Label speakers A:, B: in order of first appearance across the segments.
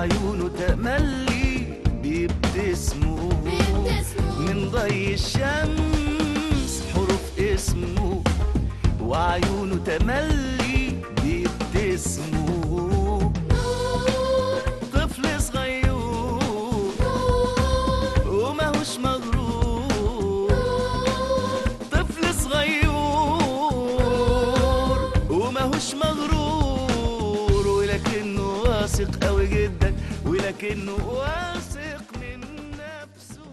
A: وعيونه تملي بيبتسموا من ضي الشمس حروف اسمه وعيونه تملي بيبتسموا طفل صغير وماهوش مغرور طفل صغير وماهوش مغرور ولكنه واثق قوي جدا ولكنه واثق من نفسه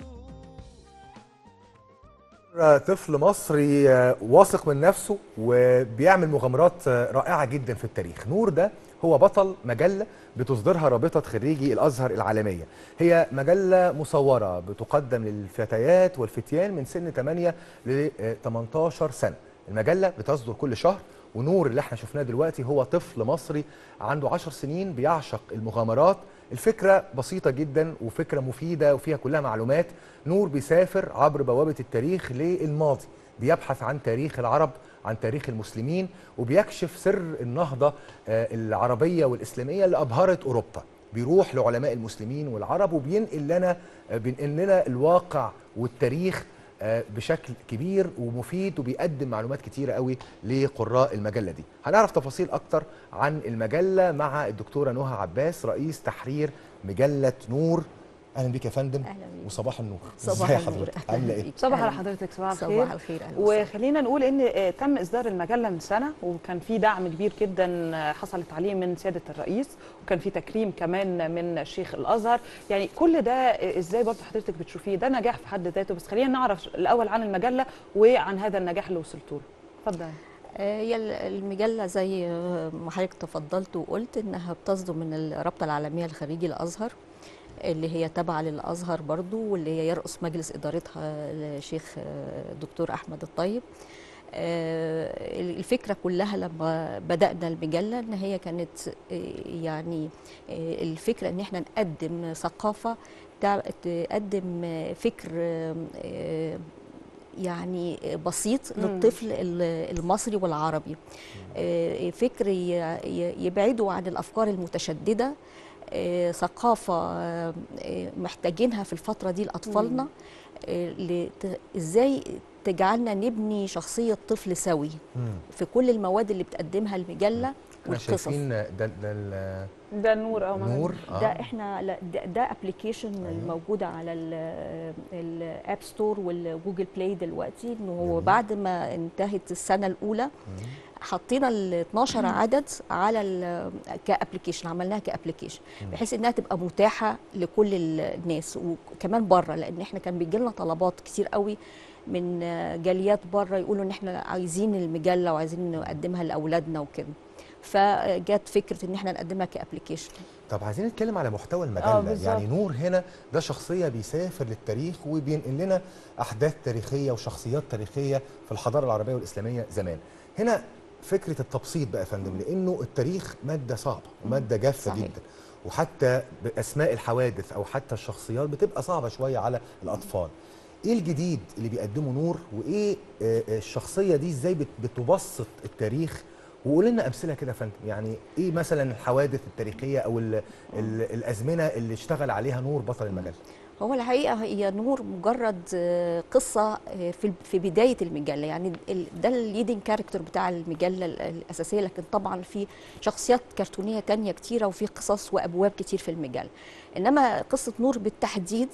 B: طفل مصري آه، واثق من نفسه وبيعمل مغامرات آه، رائعة جدا في التاريخ نور ده هو بطل مجلة بتصدرها رابطة خريجي الأزهر العالمية هي مجلة مصورة بتقدم للفتيات والفتيان من سن 8 ل 18 سنة المجلة بتصدر كل شهر ونور اللي احنا شفناه دلوقتي هو طفل مصري عنده 10 سنين بيعشق المغامرات الفكرة بسيطة جدا وفكرة مفيدة وفيها كلها معلومات نور بيسافر عبر بوابة التاريخ للماضي بيبحث عن تاريخ العرب عن تاريخ المسلمين وبيكشف سر النهضة آه، العربية والإسلامية اللي أبهرت أوروبا بيروح لعلماء المسلمين والعرب وبينقل لنا آه، بينقل لنا الواقع والتاريخ آه، بشكل كبير ومفيد وبيقدم معلومات كتيرة قوي لقراء المجلة دي هنعرف تفاصيل أكتر عن المجلة مع الدكتورة نهى عباس رئيس تحرير مجلة نور أهلا بك يا فندم
C: أهلا بيك.
B: وصباح النور
C: صباح
B: إزاي
C: النور
B: حضرتك
C: أهلا
B: عاملة إيه؟
C: بيك.
D: صباح على
C: أهلا.
D: حضرتك صباح الخير
C: صباح الخير أهلا وسهلا.
D: وخلينا نقول ان آه، تم اصدار المجله من سنه وكان في دعم كبير جدا آه، حصلت عليه من سياده الرئيس وكان في تكريم كمان من شيخ الازهر يعني كل ده آه، ازاي برضه حضرتك بتشوفيه ده نجاح في حد ذاته بس خلينا نعرف الاول عن المجله وعن هذا النجاح اللي وصلتوا له اتفضل
C: آه، هي ال- المجلة زي آه، ما حضرتك تفضلت وقلت إنها بتصدر من الرابطة العالمية لخريجي الأزهر اللي هي تابعة للأزهر برضو واللي هي يرأس مجلس إدارتها الشيخ آه، دكتور أحمد الطيب آه، الفكرة كلها لما بدأنا المجلة إن هي كانت آه، يعني آه، الفكرة إن إحنا نقدم ثقافة تع- تقدم آه، فكر آه، آه، يعني بسيط
D: مم.
C: للطفل ال- المصري والعربي آه، فكر ي- ي- يبعدوا عن الافكار المتشدده آه، ثقافه آه، آه، محتاجينها في الفتره دي لاطفالنا آه، لت- ازاي تجعلنا نبني شخصيه طفل سوي
B: مم.
C: في كل المواد اللي بتقدمها المجله
B: احنا
C: والقصص
B: شايفين ده ده ال-
D: ده نور اه
B: نور
C: ده احنا لا ده, ده ابلكيشن الموجوده على الاب ستور والجوجل بلاي دلوقتي انه هو
B: جميل.
C: بعد ما انتهت السنه الاولى حطينا ال 12 عدد على ال- كابلكيشن عملناها كابلكيشن بحيث انها تبقى متاحه لكل ال- الناس وكمان بره لان احنا كان بيجي لنا طلبات كتير قوي من جاليات بره يقولوا ان احنا عايزين المجله وعايزين نقدمها لاولادنا وكده فجت فكره ان احنا نقدمها كابلكيشن
B: طب عايزين نتكلم على محتوى
D: آه،
B: المجله
D: بالظبط.
B: يعني نور هنا ده شخصيه بيسافر للتاريخ وبينقل لنا احداث تاريخيه وشخصيات تاريخيه في الحضاره العربيه والاسلاميه زمان هنا فكره التبسيط بقى يا فندم لانه التاريخ ماده صعبه وماده جافه
C: صحيح.
B: جدا وحتى باسماء الحوادث او حتى الشخصيات بتبقى صعبه شويه على الاطفال ايه الجديد اللي بيقدمه نور وايه آه، آه، الشخصيه دي ازاي بت- بتبسط التاريخ وقول لنا امثله كده يا فندم يعني ايه مثلا الحوادث التاريخيه او ال ال الازمنه اللي اشتغل عليها نور بطل المجله
C: هو الحقيقه هي نور مجرد آه، قصه آه، في في بدايه المجله يعني ال- ده الليدنج كاركتر بتاع المجله ال- الاساسيه لكن طبعا في شخصيات كرتونيه تانية كتيره وفي قصص وابواب كتير في المجله انما قصه نور بالتحديد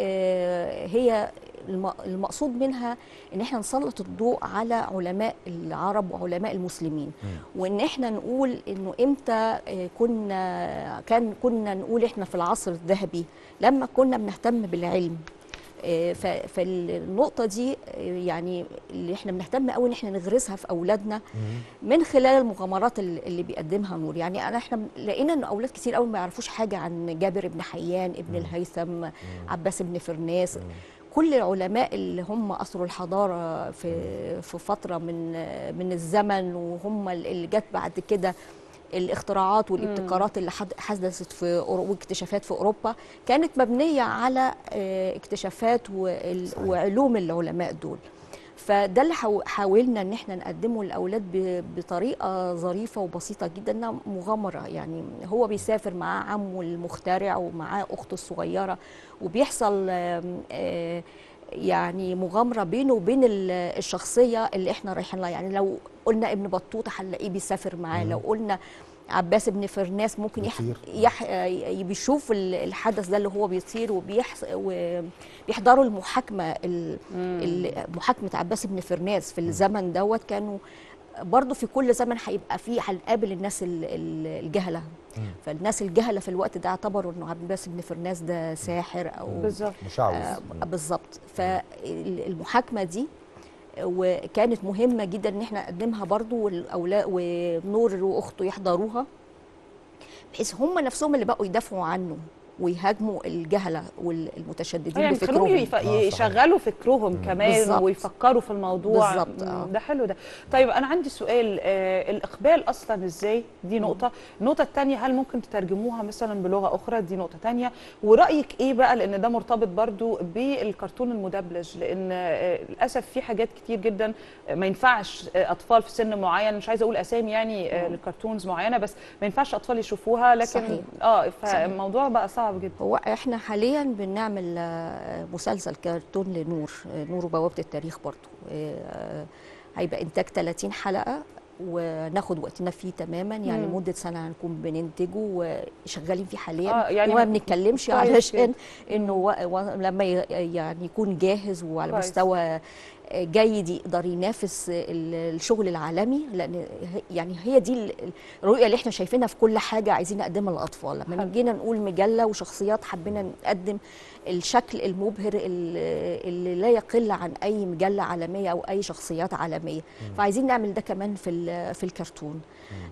C: آه، هي الم- المقصود منها ان احنا نسلط الضوء على علماء العرب وعلماء المسلمين وان احنا نقول انه امتى آه، كنا كان كنا نقول احنا في العصر الذهبي لما كنا بنهتم بالعلم آه، ف- فالنقطة دي آه، يعني اللي احنا بنهتم قوي ان احنا نغرسها في اولادنا من خلال المغامرات اللي اللي بيقدمها نور يعني انا احنا لقينا ان اولاد كتير قوي ما يعرفوش حاجة عن جابر بن حيان ابن الهيثم عباس بن فرناس كل العلماء اللي هم اثروا الحضاره في في فتره من من الزمن وهم اللي جت بعد كده الاختراعات والابتكارات اللي حد- حدثت في أورو- واكتشافات في اوروبا كانت مبنيه على آه، اكتشافات وال-
B: صحيح.
C: وعلوم العلماء دول فده اللي حاو- حاولنا ان احنا نقدمه للاولاد ب- بطريقه ظريفه وبسيطه جدا انها مغامره يعني هو بيسافر معاه عمه المخترع ومعاه اخته الصغيره وبيحصل آم، آه، يعني مغامره بينه وبين ال- الشخصيه اللي احنا رايحين لها يعني لو قلنا ابن بطوطه هنلاقيه بيسافر معاه لو قلنا عباس بن فرناس ممكن يح...
B: بيطير.
C: يح... ي- بيشوف ال- الحدث ده اللي هو بيطير وبيحص... وبيحضروا المحاكمه ال... ال- محاكمه عباس بن فرناس في الزمن دوت كانوا برضه في كل زمن هيبقى فيه هنقابل الناس ال- ال- الجهله فالناس الجهله في الوقت ده اعتبروا انه عباس بن فرناس ده ساحر او
D: بالظبط
B: مشعوذ
C: آه، بالظبط فالمحاكمه دي وكانت مهمه جدا ان احنا نقدمها برضو والاولاد ونور واخته يحضروها بحيث هم نفسهم اللي بقوا يدافعوا عنه ويهاجموا الجهله والمتشددين
D: يعني خلوهم
C: بفكرهم
D: يف...
B: صحيح.
D: يشغلوا فكرهم كمان
C: بالظبط.
D: ويفكروا في الموضوع
C: بالظبط، آه.
D: مم، ده حلو ده طيب انا عندي سؤال آه الاقبال اصلا ازاي دي نقطه النقطه الثانيه هل ممكن تترجموها مثلا بلغه اخرى دي نقطه ثانيه ورايك ايه بقى لان ده مرتبط برضو بالكرتون المدبلج لان آه للاسف في حاجات كتير جدا ما ينفعش آه، اطفال في سن معين مش عايزه اقول اسامي يعني آه للكرتونز معينه بس ما ينفعش اطفال يشوفوها لكن
C: صحيح.
D: اه
C: صحيح.
D: فالموضوع بقى صعب جدا
C: هو احنا حاليا بنعمل آه، مسلسل كرتون لنور آه، نور وبوابه التاريخ برضو آه، هيبقى انتاج 30 حلقه وناخد وقتنا فيه تماما يعني
D: مم.
C: مده سنه هنكون بننتجه وشغالين فيه حاليا
D: آه، يعني
C: وما بنتكلمش
D: كويس
C: علشان
D: جدا.
C: انه و- و- لما ي- يعني يكون جاهز وعلى
D: كويس.
C: مستوى جيد يقدر ينافس ال- الشغل العالمي لان هي- يعني هي دي ال- الرؤيه اللي احنا شايفينها في كل حاجه عايزين نقدمها للاطفال لما
D: حلو.
C: جينا نقول مجله وشخصيات حبينا نقدم الشكل المبهر اللي اللي لا يقل عن اي مجله عالميه او اي شخصيات عالميه فعايزين نعمل ده كمان في ال- في الكرتون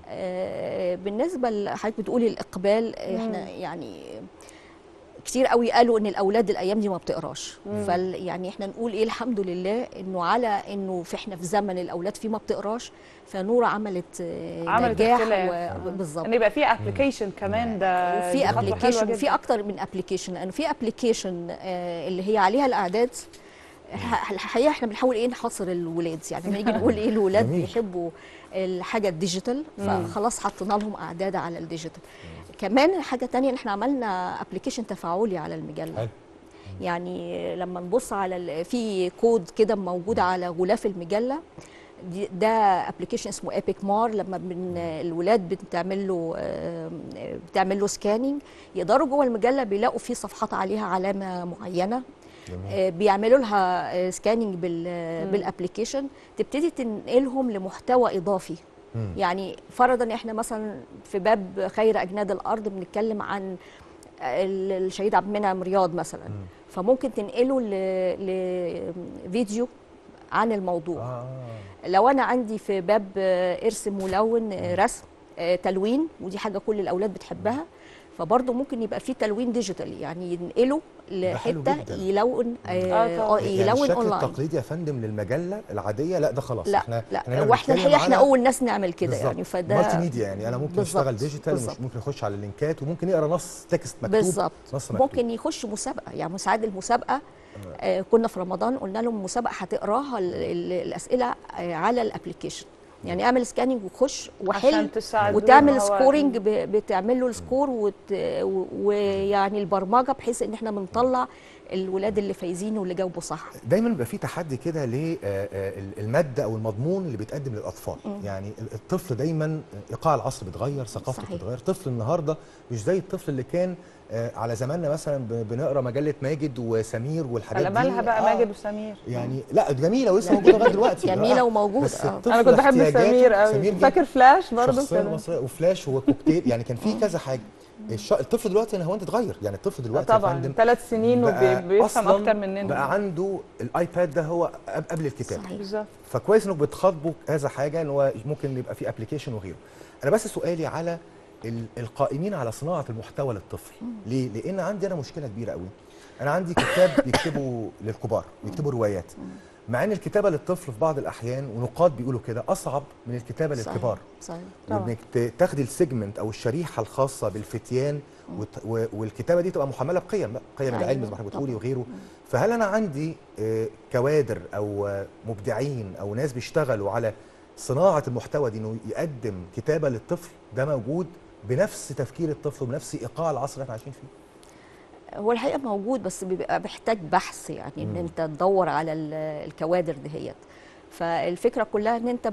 C: آه، بالنسبه لحضرتك بتقولي الاقبال احنا يعني كتير قوي قالوا ان الاولاد الايام دي ما بتقراش فال يعني احنا نقول ايه الحمد لله انه على انه في احنا في زمن الاولاد فيه ما بتقراش فنور عملت آه،
D: عملت
C: نجاح
D: اختلاف.
C: و- بالظبط
D: ان يبقى في ابلكيشن كمان ده
C: وفي
D: دي خطوة حلوة
C: ابلكيشن
D: جداً.
C: وفي اكتر من ابلكيشن لانه في ابلكيشن اللي هي عليها الاعداد الح- الحقيقه احنا بنحاول ايه نحصر الولاد يعني لما نيجي نقول ايه الولاد
B: جميل.
C: بيحبوا الحاجه الديجيتال فخلاص حطينا لهم اعداد على الديجيتال كمان حاجه تانية ان احنا عملنا ابلكيشن تفاعلي على المجله
B: حلو.
C: يعني لما نبص على ال- في كود كده موجود على غلاف المجله دي- ده ابلكيشن اسمه ايبك مار لما بن الولاد بتعمل له آم، بتعمل له سكاننج يقدروا جوه المجله بيلاقوا في صفحات عليها علامه معينه آه، بيعملوا لها سكاننج بالابلكيشن تبتدي تنقلهم لمحتوى اضافي
B: مم.
C: يعني فرضا احنا مثلا في باب خير اجناد الارض بنتكلم عن ال- الشهيد عبد المنعم رياض مثلا فممكن تنقله ل- لفيديو عن الموضوع
B: آه.
C: لو انا عندي في باب آه، ارسم ملون آه، رسم آه، تلوين ودي حاجه كل الاولاد بتحبها فبرضه ممكن يبقى في تلوين ديجيتال يعني ينقله
B: حلو
C: لحته
B: جدا.
C: يلون
D: آه،
C: آه
D: طبعاً.
C: آه،
B: يعني
C: يلون
B: الشكل
C: اونلاين
B: التقليدي يا فندم للمجله العاديه لا ده خلاص
C: لا
B: احنا
C: لا
B: هنا
C: واحنا
B: بنتكلم
C: الحقيقه احنا
B: على-
C: اول ناس نعمل كده
B: بالظبط.
C: يعني فده
B: مالتي ميديا يعني انا ممكن
C: بالظبط،
B: اشتغل ديجيتال مش
C: بالظبط.
B: ممكن يخش على اللينكات وممكن يقرا نص تكست مكتوب
C: بالظبط
B: نص مكتوب
C: ممكن يخش مسابقه يعني مساعد المسابقه آه كنا في رمضان قلنا لهم مسابقه هتقراها ال- ال- الاسئله آه على الابلكيشن يعني اعمل سكاننج وخش وحل
D: عشان تساعدوه
C: وتعمل
D: إن هو-
C: سكورنج ب- بتعمل له السكور وت- و- ويعني البرمجه بحيث ان احنا بنطلع الولاد اللي فايزين واللي جاوبوا صح
B: دايما بيبقى في تحدي كده للماده او المضمون اللي بيتقدم للاطفال يعني ال- الطفل دايما ايقاع العصر بيتغير ثقافته
C: صحيح.
B: بتتغير طفل النهارده مش زي الطفل اللي كان آه، على زماننا مثلا ب- بنقرا مجله ماجد وسمير والحاجات
D: على
B: دي
D: مالها بقى
B: آه،
D: ماجد وسمير
B: يعني لا جميله ولسه موجوده لغايه دلوقتي
C: جميله
B: رائعة.
C: وموجوده
B: بس
C: آه.
B: الطفل
D: انا كنت بحب
B: احتياجاته-
D: سمير قوي
B: جدا.
D: فاكر فلاش برضه
B: شخصيه
D: كان
B: مصريه وفلاش وكوكتيل يعني كان في كذا حاجه الش... الطفل دلوقتي انا هو انت اتغير يعني الطفل دلوقتي يا
D: طبعا
B: فندم
D: ثلاث سنين
B: بقى
D: وبيفهم
B: أصلاً
D: اكتر مننا
B: بقى عنده الايباد ده هو قب- قبل الكتاب
C: صحيح.
D: بالظبط
B: فكويس انك بتخاطبوا كذا حاجه ان هو ممكن يبقى في ابلكيشن وغيره انا بس سؤالي على ال- القائمين على صناعه المحتوى للطفل ليه لان عندي انا مشكله كبيره قوي انا عندي كتاب بيكتبوا للكبار بيكتبوا روايات مع ان الكتابه للطفل في بعض الاحيان ونقاد بيقولوا كده اصعب من الكتابه
C: صحيح.
B: للكبار
C: صحيح
D: طبعاً.
B: وانك ت- تاخدي السيجمنت او الشريحه الخاصه بالفتيان وت- و- والكتابه دي تبقى محمله بقيم بقى قيم
C: أيوة،
B: العلم زي ما حضرتك بتقولي
C: طبعاً.
B: وغيره فهل انا عندي آه، كوادر او آه، مبدعين او ناس بيشتغلوا على صناعه المحتوى دي انه يقدم كتابه للطفل ده موجود بنفس تفكير الطفل وبنفس ايقاع العصر اللي احنا عايشين فيه
C: هو الحقيقه موجود بس بيبقى محتاج بحث يعني ان
B: مم.
C: انت تدور على ال- الكوادر دهيت فالفكره كلها ان انت ب-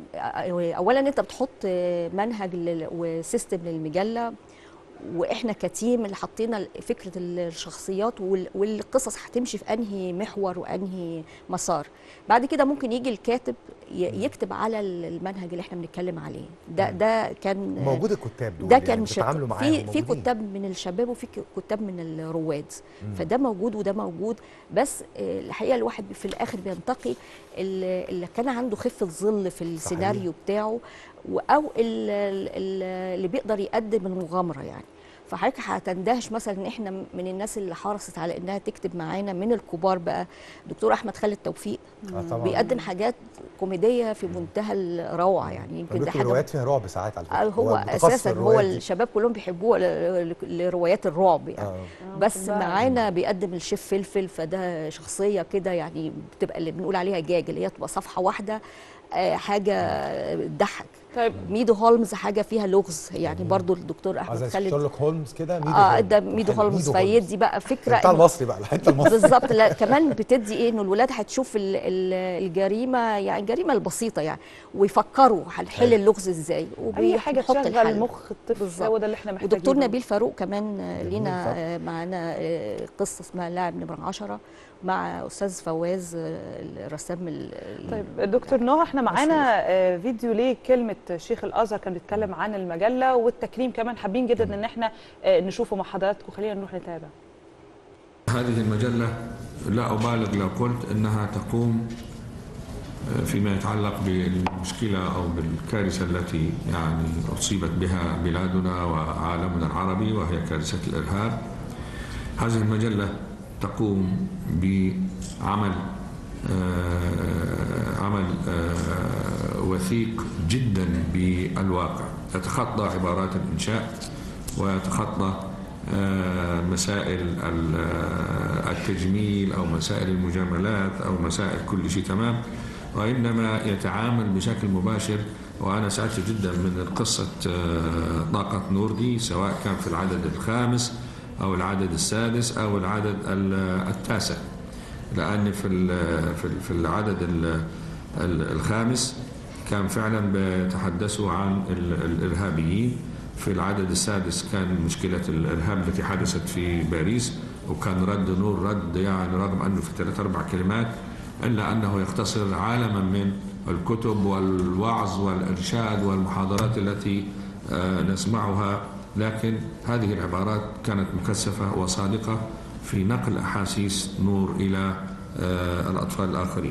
C: اولا انت بتحط منهج لل- وسيستم للمجله واحنا كتيم اللي حطينا فكره الشخصيات وال- والقصص هتمشي في انهي محور وانهي مسار بعد كده ممكن يجي الكاتب ي- يكتب على المنهج اللي احنا بنتكلم عليه ده ده كان
B: موجود الكتاب دول
C: ده
B: يعني
C: كان شق
B: بتتعاملوا معاهم
C: في في
B: موجودين.
C: كتاب من الشباب وفي ك- كتاب من الرواد
B: مم.
C: فده موجود وده موجود بس آه، الحقيقه الواحد في الاخر بينتقي اللي اللي كان عنده خفه ظل في السيناريو بتاعه و- او ال- ال- اللي بيقدر يقدم المغامره يعني فحضرتك هتندهش مثلا ان احنا من الناس اللي حرصت على انها تكتب معانا من الكبار بقى دكتور احمد خالد توفيق
B: آه طبعا
C: بيقدم حاجات كوميديه في منتهى الروعه يعني يمكن ده
B: بيكتب
C: حاجه
B: روايات فيها رعب ساعات على فكره
C: آه، هو
B: متخصص
C: اساسا
B: في
C: هو
B: الروايات دي.
C: الشباب كلهم بيحبوه ل- ل- لروايات الرعب يعني
B: آه.
C: بس
D: خد بالك.
C: معانا بيقدم الشيف فلفل فده شخصيه كده يعني بتبقى اللي بنقول عليها جاج اللي هي تبقى صفحه واحده آه، حاجه تضحك
D: طيب
C: ميدو هولمز حاجه فيها لغز يعني برضو الدكتور
B: آه،
C: احمد
B: زي
C: خالد
B: شيرلوك هولمز كده ميدو
C: اه
B: هولمز.
C: ده ميدو
B: حلو،
C: هولمز فيدي بقى فكره
B: بتاع
C: إنه-
B: المصري بقى الحته المصري
C: بالظبط لا كمان بتدي ايه انه الولاد هتشوف ال- ال- الجريمه يعني الجريمه البسيطه يعني ويفكروا هنحل
B: حلو.
C: اللغز ازاي
D: اي حاجه
C: وبيحط
D: تشغل
C: الحل.
D: مخ الطفل
C: بالظبط.
D: هو ده اللي احنا محتاجينه
C: ودكتور نبيل فاروق كمان آه،
B: جميل
C: لينا
B: طبعا.
C: آه، معانا آه، قصه اسمها اللاعب نمره 10 مع استاذ فواز آه، الرسام ال- ال-
D: طيب دكتور نوح احنا معانا آه، فيديو ليه كلمه شيخ الازهر كان بيتكلم عن المجله والتكريم كمان حابين جدا ان احنا آه، نشوفه مع حضراتكم خلينا نروح نتابع
E: هذه المجلة لا أبالغ لو قلت أنها تقوم فيما يتعلق بالمشكلة أو بالكارثة التي يعني أصيبت بها بلادنا وعالمنا العربي وهي كارثة الإرهاب هذه المجلة تقوم بعمل آه، عمل آه، وثيق جدا بالواقع يتخطى عبارات الإنشاء ويتخطى آه، مسائل ال- آه، التجميل أو مسائل المجاملات أو مسائل كل شيء تمام وإنما يتعامل بشكل مباشر وأنا سعدت جدا من قصة آه، طاقة نور دي سواء كان في العدد الخامس أو العدد السادس أو العدد ال- التاسع لأن في ال- في ال- في العدد ال- ال- الخامس كان فعلا بيتحدثوا عن ال- الإرهابيين في العدد السادس كان مشكلة الإرهاب التي حدثت في باريس وكان رد نور رد يعني رغم أنه في ثلاث أربع كلمات إلا أنه يختصر عالما من الكتب والوعظ والإرشاد والمحاضرات التي آه، نسمعها لكن هذه العبارات كانت مكثفة وصادقة في نقل أحاسيس نور إلى آه، الأطفال الآخرين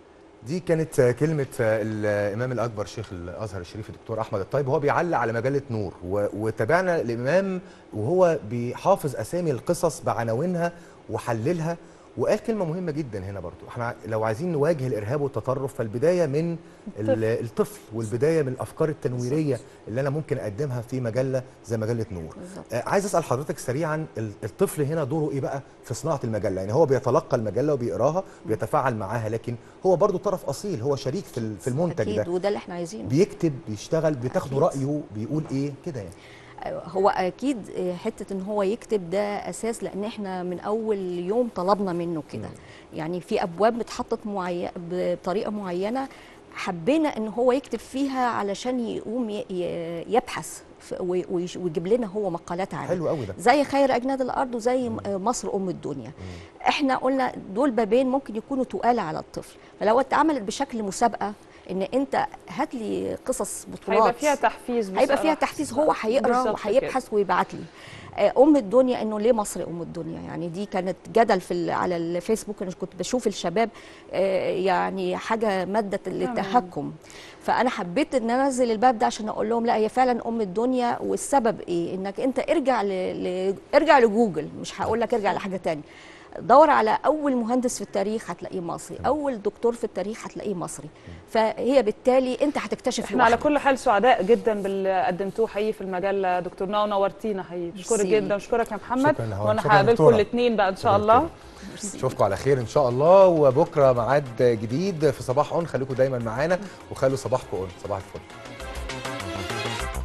B: دي كانت آه، كلمة آه، الإمام الأكبر شيخ الأزهر الشريف الدكتور أحمد الطيب وهو بيعلق على مجلة نور و- وتابعنا الإمام وهو بيحافظ أسامي القصص بعناوينها وحللها وقال كلمة مهمة جدا هنا برضو احنا لو عايزين نواجه الإرهاب والتطرف فالبداية من ال- الطفل والبداية من الأفكار التنويرية اللي أنا ممكن أقدمها في مجلة زي مجلة نور
C: بالظبط.
B: آه، عايز اسال حضرتك سريعا ال- الطفل هنا دوره ايه بقى في صناعه المجله يعني هو بيتلقى المجله وبيقراها بيتفاعل معاها لكن هو برضو طرف اصيل هو شريك في ال- في المنتج
C: اكيد
B: ده
C: وده اللي احنا عايزينه
B: بيكتب بيشتغل بتاخدوا
C: أكيد.
B: رايه بيقول ايه كده يعني
C: هو اكيد حته ان هو يكتب ده اساس لان احنا من اول يوم طلبنا منه كده يعني في ابواب اتحطت معي... بطريقه معينه حبينا ان هو يكتب فيها علشان يقوم ي... ي- يبحث ف- وي- ويش- ويجيب لنا هو مقالات عنها
B: حلو قوي ده
C: زي خير اجناد الارض وزي م- مصر ام الدنيا احنا قلنا دول بابين ممكن يكونوا تقال على الطفل فلو اتعملت بشكل مسابقه ان انت هات لي قصص بطولات
D: هيبقى فيها تحفيز
C: هيبقى فيها
D: بصراحة.
C: تحفيز هو هيقرا
D: بالظبط
C: وهيبحث ويبعت لي آه، ام الدنيا انه ليه مصر ام الدنيا يعني دي كانت جدل في ال- على الفيسبوك انا كنت بشوف الشباب آه، يعني حاجه ماده للتهكم فانا حبيت ان أنا انزل الباب ده عشان اقول لهم لا هي فعلا ام الدنيا والسبب ايه انك انت ارجع ل... ل... ارجع لجوجل مش هقول لك ارجع لحاجه تانية دور على اول مهندس في التاريخ هتلاقيه مصري اول دكتور في التاريخ هتلاقيه مصري فهي بالتالي انت هتكتشف
D: احنا على
C: لوحدك.
D: كل حال سعداء جدا باللي قدمتوه حقيقي في المجله دكتور ناو نورتينا حقيقي بشكرك
C: ميرسي.
D: جدا بشكرك يا محمد
B: شكراً يا هوى.
D: وانا
B: شكراً يا
D: هقابلكم
B: دكتورة.
D: الاثنين بقى ان شاء
B: شكراً
D: الله
B: اشوفكم على خير ان شاء الله وبكره ميعاد جديد في صباح اون خليكم دايما معانا وخلوا صباحكم اون صباح الفل